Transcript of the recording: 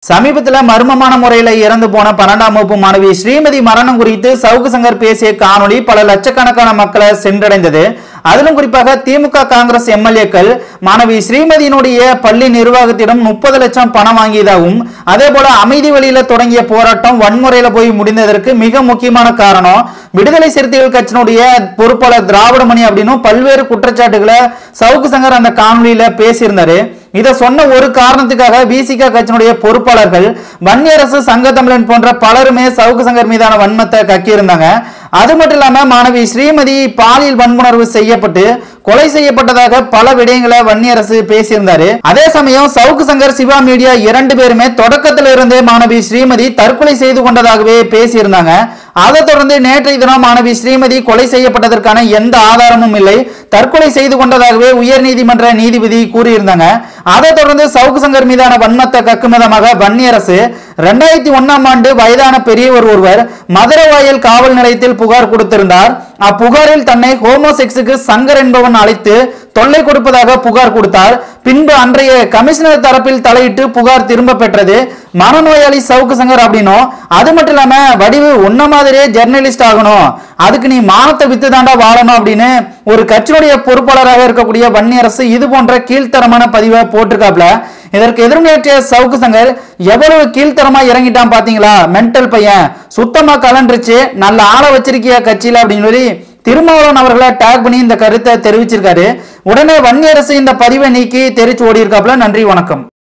சமீபத்துல மர்மமான முறையில இறந்து போன பன்னெண்டாம் வகுப்பு மாணவி ஸ்ரீமதி மரணம் குறித்து சவுக்கு சங்கர் பேசிய காணொளி பல லட்சக்கணக்கான மக்களை சென்றடைந்தது அதிலும் குறிப்பாக திமுக காங்கிரஸ் எம்எல்ஏக்கள் மாணவி ஸ்ரீமதியினுடைய பள்ளி நிர்வாகத்திடம் முப்பது லட்சம் பணம் வாங்கியதாகவும் அதே போல அமைதி வழியில தொடங்கிய போராட்டம் வன்முறையில போய் முடிந்ததற்கு மிக முக்கியமான காரணம் விடுதலை சிறுத்தைகள் கட்சியினுடைய பொறுப்பாளர் திராவிடமணி அப்படின்னும் பல்வேறு குற்றச்சாட்டுகளை சவுக்கு சங்கர் அந்த காணொலியில பேசியிருந்தாரு இதை சொன்ன ஒரு காரணத்துக்காக விசிக கட்சியினுடைய பொறுப்பாளர்கள் வன்னியரசு சங்க தமிழன் போன்ற பலருமே சவுக்கு சங்கர் மீதான வன்மத்தை கக்கியிருந்தாங்க அது மட்டும் இல்லாம மாணவி ஸ்ரீமதி பாலியல் வன்புணர்வு செய்யப்பட்டு கொலை செய்யப்பட்டதாக பல விடயங்களை வன்னியரசு பேசியிருந்தாரு அதே சமயம் சவுக்கு சங்கர் சிவா மீடியா இரண்டு பேருமே தொடக்கத்துல இருந்தே மாணவி ஸ்ரீமதி தற்கொலை செய்து கொண்டதாகவே பேசியிருந்தாங்க அதை தொடர்ந்து நேற்றைய தினம் மாணவி ஸ்ரீமதி கொலை செய்யப்பட்டதற்கான எந்த ஆதாரமும் இல்லை தற்கொலை செய்து கொண்டதாகவே உயர்நீதிமன்ற நீதிபதி கூறியிருந்தாங்க அதை தொடர்ந்து சவுக்கு சங்கர் மீதான வன்மத்தை கக்கும் விதமாக வன்னியரசு ரெண்டாயிரத்தி ஒன்னாம் ஆண்டு வயதான பெரியவர் ஒருவர் மதுரவாயல் காவல் நிலையத்தில் புகார் கொடுத்திருந்தார் அப்புகாரில் தன்னை ஹோமோசெக்ஸுக்கு சங்கர் என்பவன் அழைத்து தொல்லை கொடுப்பதாக புகார் கொடுத்தார் பின்பு அன்றைய கமிஷனர் தரப்பில் தலையிட்டு புகார் திரும்ப பெற்றது மனநோயாளி சவுக்கு சங்கர் அப்படின்னும் அது மட்டும் இல்லாம வடிவு உன்ன மாதிரியே ஜெர்னலிஸ்ட் ஆகணும் அதுக்கு நீ மானத்தை வித்து தாண்டா வாழணும் அப்படின்னு ஒரு கட்சியுடைய பொறுப்பாளராக இருக்கக்கூடிய வன்னியரசு இது போன்ற கீழ்த்தரமான பதிவை போட்டிருக்காப்ல இதற்கு எதிர்நேற்றிய சவுக்கு சங்கர் எவ்வளவு கீழ்த்தரமா இறங்கிட்டான் பாத்தீங்களா மென்டல் பையன் சுத்தமா கலண்டுருச்சு நல்ல ஆளை வச்சிருக்கிய கட்சியில அப்படின்னு சொல்லி திருமாவளவன் அவர்களை டேக் பண்ணி இந்த கருத்தை தெரிவிச்சிருக்காரு உடனே வன்னியரசு இந்த பதிவை நீக்கி தெரிச்சு ஓடி இருக்காப்ல நன்றி வணக்கம்